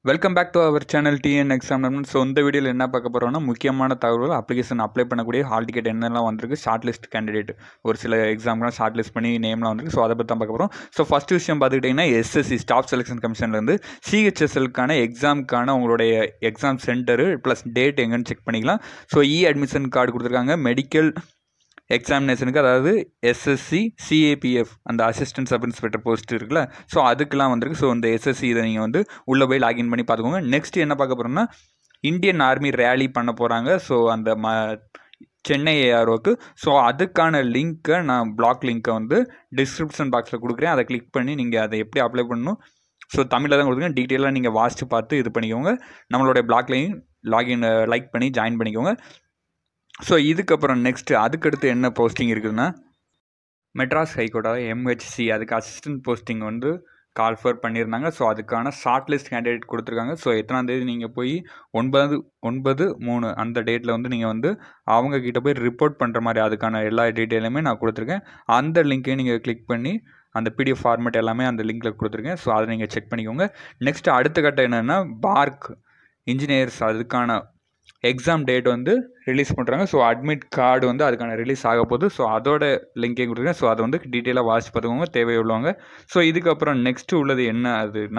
welcome back to our channel TN exam so இந்த வீடியோவில் என்ன பார்க்க போகிறோம்னா முக்கியமான தகவல்கள் அப்ளிகேஷன் அப்ளை பண்ணக்கூடிய ஹால் டிக்கெட் என்னெல்லாம் வந்திருக்கு ஷார்ட் லிஸ்ட் கேண்டிடேட் ஒரு சில எக்ஸாம்லாம் ஷார்ட் லிஸ்ட் பண்ணி நேம்லாம் வந்திருக்கு ஸோ அதை பற்றி தான் பார்க்க போகிறோம் ஸோ ஃபஸ்ட் விஷயம் பார்த்துக்கிட்டிங்கன்னா எஸ்எஸ்சி ஸ்டாஃப் செலெக்ஷன் கமிஷன்லேருந்து சிஹெச்எஸ்எல்க்கான எக்ஸாமுக்கான உங்களுடைய எக்ஸாம் சென்டரு ப்ளஸ் டேட் எங்கன்னு செக் பண்ணிக்கலாம் ஸோ இ அட்மிஷன் கார்டு கொடுத்துருக்காங்க மெடிக்கல் எக்ஸாமினேஷனுக்கு அதாவது எஸ்எஸ்சி சிஏபிஎஃப் அந்த அசிஸ்டன்ட் சப் இன்ஸ்பெக்டர் போஸ்ட் இருக்குல்ல ஸோ அதுக்கெலாம் வந்திருக்கு ஸோ இந்த எஸ்எஸ்சி இதை நீங்கள் வந்து உள்ளே போய் லாகின் பண்ணி பார்த்துக்கோங்க நெக்ஸ்ட் என்ன பார்க்க போகிறோம்னா இந்தியன் ஆர்மி ரேலி பண்ண போகிறாங்க ஸோ அந்த ம சென்னை ஏஆர்ஓக்கு ஸோ அதுக்கான லிங்க்கை நான் பிளாக் லிங்க்கை வந்து டிஸ்கிரிப்ஷன் பாக்ஸில் கொடுக்குறேன் அதை கிளிக் பண்ணி நீங்கள் அதை எப்படி அப்ளை பண்ணணும் ஸோ தமிழில் தான் கொடுத்துருக்கேன் டீட்டெயிலாக நீங்கள் வாசித்து பார்த்து இது பண்ணிக்கோங்க நம்மளுடைய பிளாக்லையும் லாகின் லைக் பண்ணி ஜாயின் பண்ணிக்கோங்க ஸோ இதுக்கப்புறம் நெக்ஸ்ட்டு அதுக்கடுத்து என்ன போஸ்டிங் இருக்குதுன்னா மெட்ராஸ் ஹைகோர்ட்டாக எம்ஹெச்சி அதுக்கு அசிஸ்டன்ட் போஸ்டிங் வந்து கால்ஃபர் பண்ணியிருந்தாங்க ஸோ அதுக்கான ஷார்ட் லிஸ்ட் கேண்டிடேட் கொடுத்துருக்காங்க ஸோ எத்தனாம் தேதி நீங்கள் போய் ஒன்பது ஒன்பது மூணு அந்த டேட்டில் வந்து நீங்கள் வந்து அவங்க கிட்ட போய் ரிப்போர்ட் பண்ணுற மாதிரி அதுக்கான எல்லா டீட்டெயிலுமே நான் கொடுத்துருக்கேன் அந்த லிங்க்கையும் நீங்கள் கிளிக் பண்ணி அந்த பிடிஎஃப் ஃபார்மேட் எல்லாமே அந்த லிங்க்கில் கொடுத்துருக்கேன் ஸோ அதை நீங்கள் செக் பண்ணிக்கோங்க நெக்ஸ்ட் அடுத்த கட்டம் என்னென்னா பார்க் இன்ஜினியர்ஸ் அதுக்கான எக்ஸாம் டேட் வந்து ரிலீஸ் பண்ணுறாங்க ஸோ அட்மிட் கார்டு வந்து அதுக்கான ரிலீஸ் ஆக போகுது ஸோ அதோட லிங்கையும் கொடுத்துருக்கேன் ஸோ அதை வந்து டீட்டெயிலாக வாட்ச் பார்த்துக்கோங்க தேவையுள்ளவங்க ஸோ இதுக்கப்புறம் நெக்ஸ்ட்டு உள்ளது என்ன அதுன்னா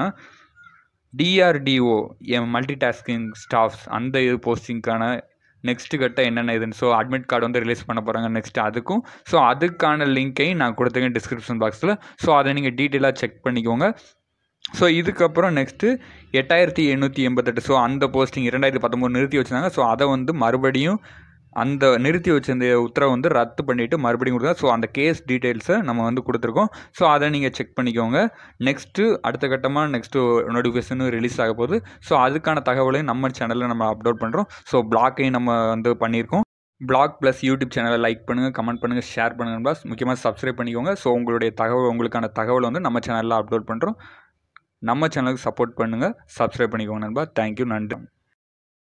டிஆர்டிஓ என் மல்டி டாஸ்கிங் ஸ்டாஃப்ஸ் அந்த இது போஸ்டிங்க்கான நெக்ஸ்ட்டு கட்ட என்னென்ன இதுன்னு ஸோ அட்மிட் கார்டு வந்து ரிலீஸ் பண்ண போகிறாங்க நெக்ஸ்ட் அதுக்கும் ஸோ அதுக்கான லிங்க்கையும் நான் கொடுத்துருக்கேன் டிஸ்கிரிப்ஷன் பாக்ஸில் ஸோ அதை நீங்கள் டீட்டெயிலாக செக் பண்ணிக்கோங்க ஸோ இதுக்கப்புறம் நெக்ஸ்ட்டு எட்டாயிரத்தி எண்ணூற்றி எண்பத்தெட்டு ஸோ அந்த போஸ்டிங் இரண்டாயிரத்தி பத்தொம்போது நிறுத்தி வச்சுருந்தாங்க ஸோ அதை வந்து மறுபடியும் அந்த நிறுத்தி வச்சிருந்த உத்தரவை வந்து ரத்து பண்ணிவிட்டு மறுபடியும் கொடுத்தா ஸோ அந்த கேஸ் டீட்டெயில்ஸை நம்ம வந்து கொடுத்துருக்கோம் ஸோ அதை நீங்கள் செக் பண்ணிக்கோங்க நெக்ஸ்ட்டு அடுத்த கட்டமாக நெக்ஸ்ட்டு நோட்டிஃபிகேஷனும் ரிலீஸ் ஆக போகுது ஸோ அதுக்கான தகவலையும் நம்ம சேனலில் நம்ம அப்லோட் பண்ணுறோம் ஸோ பிளாக்கையும் நம்ம வந்து பண்ணியிருக்கோம் பிளாக் ப்ளஸ் யூடியூப் சேனலை லைக் பண்ணுங்கள் கமெண்ட் பண்ணுங்கள் ஷேர் பண்ணுங்கள் பாஸ் முக்கியமாக சப்ஸ்கிரைப் பண்ணிக்கோங்க ஸோ உங்களுடைய தகவல் உங்களுக்கான தகவல் வந்து நம்ம சேனலில் அப்லோட் பண்ணுறோம் நம்ம சேனலுக்கு சப்போர்ட் பண்ணுங்கள் சப்ஸ்கிரைப் பண்ணிக்கோங்க நண்பா தேங்க்யூ நன்றி